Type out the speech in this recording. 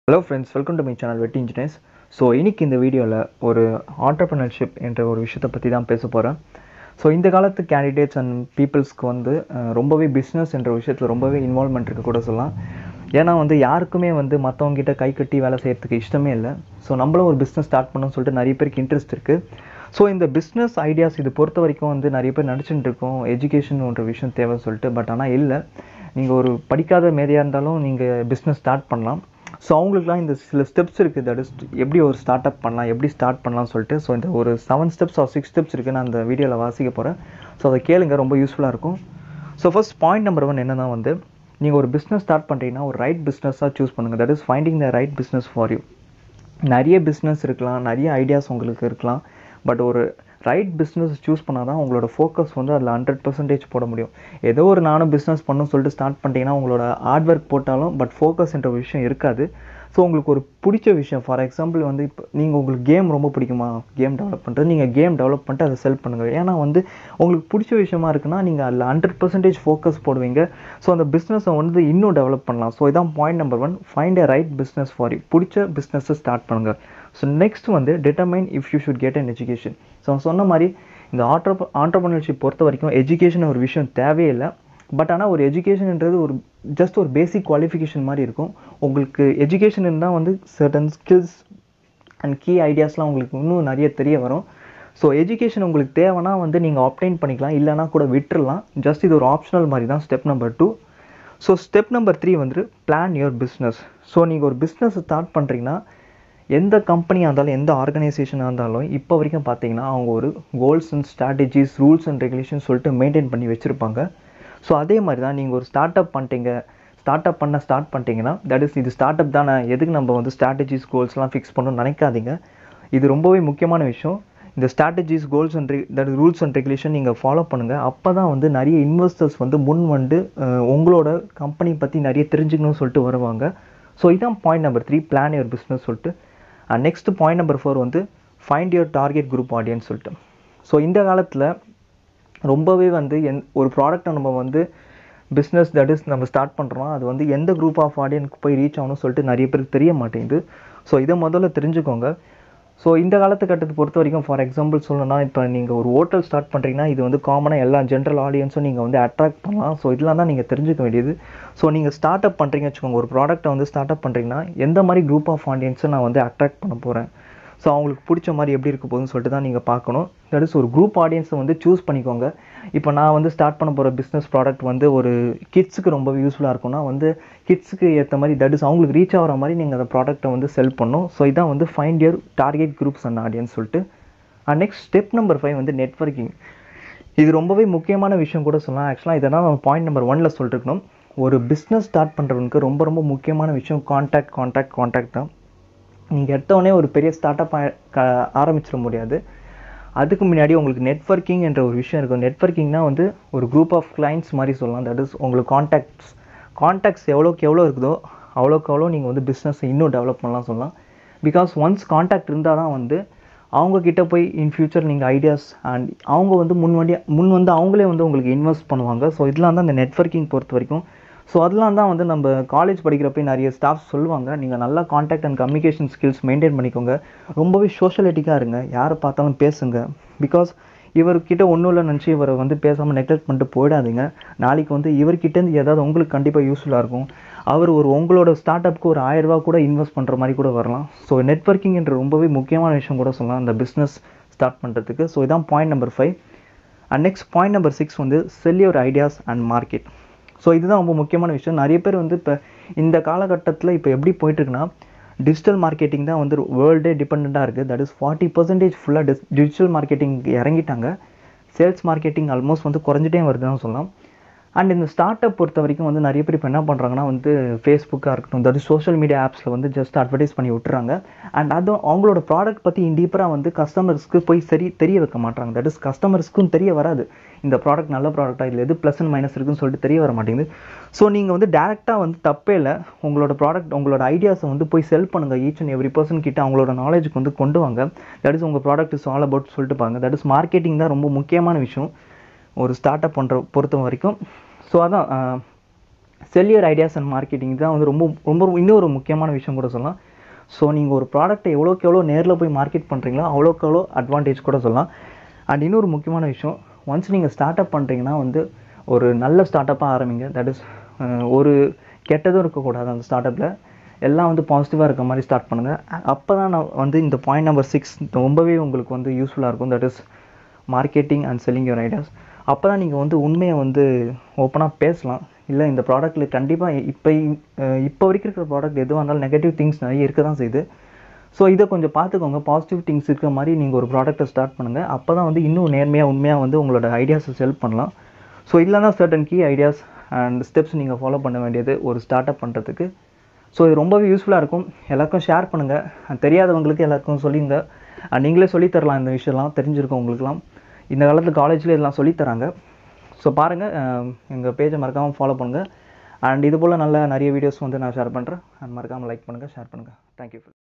hello friends welcome to my channel வெட்டி engineers so இன்னைக்கு இந்த வீடியோவில் ஒரு ஆண்டர்ப்ரனர்ஷிப் என்ற ஒரு விஷயத்தை பற்றி தான் பேச போகிறேன் ஸோ இந்த காலத்து கேண்டிடேட்ஸ் அண்ட் பீப்புள்ஸ்க்கு வந்து அஹ், ரொம்பவே பிஸ்னஸ் என்ற விஷயத்தில் ரொம்பவே இன்வால்மெண்ட் இருக்க கூட சொல்லலாம் ஏன்னா வந்து யாருக்குமே வந்து மற்றவங்க கிட்ட கை கட்டி வேலை செய்கிறதுக்கு இஷ்டமே இல்லை ஸோ நம்மளும் ஒரு பிஸ்னஸ் ஸ்டார்ட் பண்ணணும்னு சொல்லிட்டு நிறைய பேருக்கு இன்ட்ரெஸ்ட் இருக்குது ஸோ இந்த பிஸ்னஸ் ஐடியாஸ் இது பொறுத்த வரைக்கும் வந்து நிறைய பேர் நடிச்சுட்டு இருக்கோம் எஜுகேஷன் ஒன்ற விஷயம் தேவைன்னு சொல்லிட்டு பட் ஆனால் இல்லை நீங்கள் ஒரு படிக்காத மேதையாக இருந்தாலும் நீங்கள் பிஸ்னஸ் ஸ்டார்ட் பண்ணலாம் ஸோ அவங்களுக்குலாம் இந்த சில ஸ்டெப்ஸ் இருக்குது தட் இஸ் எப்படி ஒரு ஸ்டார்ட் அப் பண்ணலாம் எப்படி ஸ்டார்ட் பண்ணலாம்னு சொல்லிட்டு ஸோ இந்த ஒரு seven steps or six steps இருக்குது நான் அந்த வீடியோவில் வாசிக்க போகிறேன் ஸோ அதை கேளுங்க ரொம்ப யூஸ்ஃபுல்லாக இருக்கும் so first point number one என்னன்னா வந்து நீங்கள் ஒரு பிஸ்னஸ் ஸ்டார்ட் பண்ணுறீங்கன்னா ஒரு ரைட் பிஸ்னஸாக சூஸ் பண்ணுங்கள் that is finding the right business for you நிறைய பிஸ்னஸ் இருக்கலாம் நிறைய ஐடியாஸ் உங்களுக்கு இருக்கலாம் பட் ஒரு ரைட் பிஸ்னஸ் சூஸ் பண்ணால் தான் உங்களோட ஃபோக்கஸ் வந்து அதில் ஹண்ட்ரட் பர்சன்டேஜ் போட முடியும் ஏதோ ஒரு நானும் பிஸ்னஸ் பண்ணணும்னு சொல்லிட்டு ஸ்டார்ட் பண்ணிட்டீங்கன்னா உங்களோட ஹார்ட் ஒர்க் போட்டாலும் பட் ஃபோக்கஸ் என்ற ஒரு விஷயம் இருக்காது ஸோ உங்களுக்கு ஒரு பிடிச்ச விஷயம் ஃபார் எக்ஸாம்பிள் வந்து இப்போ நீங்கள் உங்களுக்கு கேம் ரொம்ப பிடிக்குமா கேம் டெவலப் பண்ணுறது நீங்கள் கேம் டெவலப் பண்ணிட்டு அதை செல் பண்ணுங்கள் ஏன்னா வந்து உங்களுக்கு பிடிச்ச விஷயமா இருக்குன்னா நீங்கள் அதில் ஹண்ட்ரட் பர்சன்டேஜ் ஃபோக்கஸ் போடுவீங்க ஸோ அந்த பிஸ்னஸை வந்து இன்னும் டெவலப் பண்ணலாம் ஸோ இதான் point number one find a right business for you பிடிச்ச பிஸ்னஸை ஸ்டார்ட் பண்ணுங்கள் ஸோ நெக்ஸ்ட் வந்து determine if you should get an education so சொன்ன மாதிரி இந்த ஆண்டர் ஆண்டர்பனர்ஷிப் பொறுத்த வரைக்கும் எஜுகேஷன் ஒரு விஷயம் தேவையில்லை பட் ஆனால் ஒரு எஜுகேஷன்ன்றது ஒரு ஜஸ்ட் ஒரு பேசிக் குவாலிஃபிகேஷன் மாதிரி இருக்கும் உங்களுக்கு எஜுகேஷன் இருந்தால் வந்து சர்டன் ஸ்கில்ஸ் அண்ட் கீ ஐடியாஸ்லாம் உங்களுக்கு இன்னும் நிறைய தெரிய வரும் ஸோ எஜுகேஷன் உங்களுக்கு தேவைன்னா வந்து நீங்கள் ஆப்டைன் பண்ணிக்கலாம் இல்லைனா கூட விட்டுறலாம் ஜஸ்ட் இது ஒரு ஆப்ஷனல் மாதிரி தான் step number two so step number three வந்து பிளான் யுவர் பிஸ்னஸ் ஸோ நீங்கள் ஒரு பிஸ்னஸ் ஸ்டார்ட் பண்ணுறீங்கன்னா எந்த கம்பெனியாக இருந்தாலும் எந்த ஆர்கனைசேஷனாக இருந்தாலும் இப்போ வரைக்கும் பார்த்தீங்கன்னா அவங்க ஒரு goals and strategies rules and regulation சொல்லிட்டு மெயின்டைன் பண்ணி வச்சுருப்பாங்க ஸோ அதே மாதிரி தான் நீங்கள் ஒரு ஸ்டார்ட் அப் பண்ணிட்டீங்க ஸ்டார்ட் அப் பண்ண ஸ்டார்ட் பண்ணிட்டீங்கன்னா தட் இஸ் இது ஸ்டார்ட் அப் தானே எதுக்கு நம்ம வந்து ஸ்ட்ராட்டஜிஸ் கோல்ஸ்லாம் ஃபிக்ஸ் பண்ணணும்னு நினைக்காதீங்க இது ரொம்பவே முக்கியமான விஷயம் இந்த strategies goals and that rules and regulation நீங்கள் ஃபாலோ பண்ணுங்கள் அப்போ தான் வந்து நிறைய இன்வெஸ்டர்ஸ் வந்து முன் வந்து அஹ், உங்களோட கம்பெனி பற்றி நிறைய தெரிஞ்சுக்கணும்னு சொல்லிட்டு வருவாங்க ஸோ இதான் point number three plan your business சொல்லிட்டு and next point number four வந்து find your target group audience சொல்லிட்டு ஸோ இந்த காலத்தில் ரொம்பவே வந்து எந் ஒரு ப்ராடக்ட்டை நம்ம வந்து பிஸ்னஸ் தட் இஸ் நம்ம ஸ்டார்ட் பண்ணுறோம் அது வந்து எந்த குரூப் ஆஃப் ஆடியன்ஸ்க்கு போய் ரீச் ஆகணும்னு சொல்லிட்டு நிறைய பேருக்கு தெரிய மாட்டேங்குது ஸோ இதை முதல்ல தெரிஞ்சுக்கோங்க ஸோ இந்த காலத்துக்கட்டத்தை பொறுத்த வரைக்கும் ஃபார் எக்ஸாம்பிள் சொல்லணும்னா இப்போ நீங்கள் ஒரு ஹோட்டல் ஸ்டார்ட் பண்ணுறீங்கன்னா இது வந்து காமனாக எல்லா ஜென்ரல் ஆடியன்ஸும் நீங்கள் வந்து அட்ராக்ட் பண்ணலாம் ஸோ இதெல்லாம் தான் நீங்கள் தெரிஞ்சுக்க வேண்டியது ஸோ நீங்கள் ஸ்டார்ட் அப் பண்ணுறீங்க வச்சுக்கோங்க ஒரு ப்ராடக்ட்டை வந்து ஸ்டார்ட் அப் பண்ணுறீங்கன்னா எந்த மாதிரி குரூப் ஆஃப் ஆடியன்ஸை நான் வந்து அட்ராக்ட் பண்ண போகிறேன் ஸோ அவங்களுக்கு பிடிச்ச மாதிரி எப்படி இருக்க போகுதுன்னு சொல்லிட்டு தான் நீங்கள் பார்க்கணும் தட் இஸ் ஒரு குரூப் ஆடியன்ஸை வந்து சூஸ் பண்ணிக்கோங்க இப்போ நான் வந்து ஸ்டார்ட் பண்ண போகிற பிஸ்னஸ் ப்ராடக்ட் வந்து ஒரு கிட்ஸுக்கு ரொம்ப யூஸ்ஃபுல்லாக இருக்கும்னா வந்து கிட்ஸுக்கு ஏற்ற மாதிரி தட் இஸ் அவங்களுக்கு ரீச் ஆகிற மாதிரி நீங்கள் அந்த ப்ராடக்ட்டை வந்து செல் பண்ணணும் ஸோ இதான் வந்து find your target groups and audience சொல்லிட்டு and next step number five வந்து நெட்வொர்க்கிங் இது ரொம்பவே முக்கியமான விஷயம் கூட சொல்லலாம் ஆக்சுவலாக இதெல்லாம் நம்ம பாயிண்ட் நம்பர் ஒனில் சொல்லிருக்கணும் ஒரு பிஸ்னஸ் ஸ்டார்ட் பண்ணுறவனுக்கு ரொம்ப ரொம்ப முக்கியமான விஷயம் கான்டாக்ட் கான்டாக்ட் கான்டாக்ட் தான் நீங்கள் எடுத்தவொடனே ஒரு பெரிய ஸ்டார்ட் அப் ஆரம்பிச்சிட முடியாது அதுக்கு முன்னாடி உங்களுக்கு நெட்வொர்க்கிங் என்ற ஒரு விஷயம் இருக்கும் நெட்வொர்க்கிங்னா வந்து ஒரு குரூப் ஆஃப் கிளைண்ட்ஸ் மாதிரி சொல்லலாம் தட் இஸ் உங்களுக்கு கான்டாக்ட்ஸ் கான்டாக்ட்ஸ் எவ்வளோக்கு எவ்வளோ இருக்குதோ அவ்வளோக்கு அவ்வளோ நீங்கள் வந்து பிஸ்னஸை இன்னும் டெவலப் பண்ணலாம் சொல்லலாம் பிகாஸ் ஒன்ஸ் கான்டாக்ட் இருந்தால் தான் வந்து அவங்க கிட்ட போய் இன் ஃபியூச்சர் நீங்கள் ஐடியாஸ் அண்ட் அவங்க வந்து முன் வண்டி முன் வந்து அவங்களே வந்து உங்களுக்கு இன்வெஸ்ட் பண்ணுவாங்க ஸோ இதெல்லாம் தான் இந்த நெட்வொர்க்கிங் பொறுத்த வரைக்கும் ஸோ அதெல்லாம் தான் வந்து நம்ம காலேஜ் படிக்கிறப்ப நிறைய ஸ்டாஃப் சொல்லுவாங்க நீங்கள் நல்லா contact and communication skills maintain பண்ணிக்கோங்க ரொம்பவே சோஷியலிட்டிக்காக இருங்க யாரை பார்த்தாலும் பேசுங்க பிகாஸ் இவர்கிட்ட ஒன்றும் இல்லை நினச்சி இவரை வந்து பேசாமல் நெக்லெக்ட் பண்ணிட்டு போயிடாதீங்க நாளைக்கு வந்து இவர்கிட்டேருந்து ஏதாவது உங்களுக்கு கண்டிப்பாக யூஸ்ஃபுல்லாக இருக்கும் அவர் ஒரு உங்களோட ஸ்டார்ட் அப்க்கு ஒரு ஆயிரம் ரூபா கூட இன்வெஸ்ட் பண்ணுற மாதிரி கூட வரலாம் ஸோ நெட்வொர்க்கிங் என்ற ரொம்பவே முக்கியமான விஷயம் கூட சொல்லலாம் அந்த பிஸ்னஸ் ஸ்டார்ட் பண்ணுறதுக்கு ஸோ இதான் point number five and next point number six வந்து sell your ideas and market so இதுதான் ரொம்ப முக்கியமான விஷயம் நிறைய பேர் வந்து இப்போ இந்த காலகட்டத்தில் இப்போ எப்படி போயிட்டுருக்குன்னா டிஜிட்டல் மார்க்கெட்டிங் தான் வந்து வேர்ல்டே டிபெண்ட்டாக இருக்குது தட் இஸ் ஃபார்ட்டி பர்சன்டேஜ் ஃபுல்லாக டிஸ் டிஜிட்டல் மார்க்கெட்டிங் இறங்கிட்டாங்க சேல்ஸ் மார்க்கெட்டிங் ஆல்மோஸ்ட் வந்து குறைஞ்சிட்டே வருதுன்னு சொல்லலாம் அண்ட் இந்த ஸ்டார்ட் அப் பொறுத்த வரைக்கும் வந்து நிறைய பேர் இப்போ என்ன பண்ணுறாங்கன்னா வந்து ஃபேஸ்புக்காக இருக்கட்டும் தட் சோஷியல் மீடியா ஆப்ஸில் வந்து ஜஸ்ட் அட்வர்டைஸ் பண்ணி விட்டுறாங்க அண்ட் அதுவும் அவங்களோட ப்ராடக்ட் பற்றி டீப்பராக வந்து கஸ்டமர்ஸ்க்கு போய் சரி தெரிய வைக்க மாட்டாங்க தட் இஸ் கஸ்டமர்ஸ்க்கும் தெரிய வராது இந்த ப்ராடக்ட் நல்ல ப்ராடக்டாக இல்லை எது ப்ளஸ் அண்ட் மைனஸ் இருக்குன்னு சொல்லிட்டு தெரிய வர மாட்டேங்குது ஸோ நீங்கள் வந்து டேரெக்டாக வந்து தப்பே இல்லை உங்களோட ப்ராடக்ட் உங்களோட ஐடியாஸை வந்து போய் செல் பண்ணுங்கள் ஈச் அண்ட் எவ்ரி பர்சன் கிட்ட அவங்களோட நாலேஜுக்கு வந்து கொண்டு வாங்க தட் இஸ் உங்கள் ப்ராடக்ட் இஸ் ஆல் அபவுட் சொல்லிட்டு பாருங்க தட் இஸ் மார்க்கெட்டிங் தான் ரொம்ப முக்கியமான விஷயம் ஒரு ஸ்டார்ட் அப் பண்ணுற பொறுத்த வரைக்கும் ஸோ அதான் செல்லியர் ஐடியாஸ் அண்ட் மார்க்கெட்டிங் தான் வந்து ரொம்ப ரொம்ப இன்னொரு முக்கியமான விஷயம் கூட சொல்லலாம் ஸோ நீங்கள் ஒரு ப்ராடக்ட்டை எவ்வளோக்கு எவ்வளோ நேரில் போய் மார்க்கெட் பண்ணுறீங்களோ அவ்வளோக்கு எவ்வளோ அட்வான்டேஜ் கூட சொல்லலாம் அண்ட் இன்னொரு முக்கியமான விஷயம் ஒன்ஸ் நீங்கள் ஸ்டார்ட் அப் பண்ணுறீங்கன்னா வந்து ஒரு நல்ல ஸ்டார்ட் அப்பாக ஆரம்பிங்க தட் இஸ் ஒரு கெட்டதும் இருக்கக்கூடாது அந்த ஸ்டார்ட் அப்பில் எல்லாம் வந்து பாசிட்டிவாக இருக்க மாதிரி ஸ்டார்ட் பண்ணுங்கள் அப்போ தான் நான் வந்து இந்த பாயிண்ட் நம்பர் சிக்ஸ் ரொம்பவே உங்களுக்கு வந்து யூஸ்ஃபுல்லாக இருக்கும் that is marketing and selling your ideas அப்போ தான் நீங்கள் வந்து உண்மையை வந்து ஓப்பனாக பேசலாம் இல்லை இந்த ப்ராடக்ட்டில் கண்டிப்பாக இப்போ இப்போ வரைக்கும் இருக்கிற ப்ராடக்ட் எதுவாக இருந்தாலும் நெகட்டிவ் திங்ஸ் நிறைய இருக்க தான் செய்யுது ஸோ இதை கொஞ்சம் பார்த்துக்கோங்க பாசிட்டிவ் திங்ஸ் இருக்கிற மாதிரி நீங்கள் ஒரு ப்ராடக்ட்டை ஸ்டார்ட் பண்ணுங்கள் அப்போ தான் வந்து இன்னும் நேர்மையாக உண்மையாக வந்து உங்களோட ஐடியாஸை செல் பண்ணலாம் ஸோ இல்லைனா certain key ideas and steps நீங்கள் ஃபாலோ பண்ண வேண்டியது ஒரு ஸ்டார்ட் அப் பண்ணுறதுக்கு ஸோ இது ரொம்பவே யூஸ்ஃபுல்லாக இருக்கும் எல்லாருக்கும் ஷேர் பண்ணுங்கள் தெரியாதவங்களுக்கு எல்லாருக்கும் சொல்லிங்க அண்ட் நீங்களே சொல்லித்தரலாம் இந்த விஷயம்லாம் தெரிஞ்சிருக்கும் உங்களுக்குலாம் இந்த காலத்தில் காலேஜில் இதெல்லாம் சொல்லித்தராங்க ஸோ பாருங்கள் எங்கள் பேஜை மறக்காமல் ஃபாலோ பண்ணுங்கள் அண்ட் இது போல் நல்ல நிறைய வீடியோஸ் வந்து நான் ஷேர் பண்ணுறேன் அண்ட் மறக்காமல் லைக் பண்ணுங்கள் ஷேர் பண்ணுங்கள் தேங்க்யூ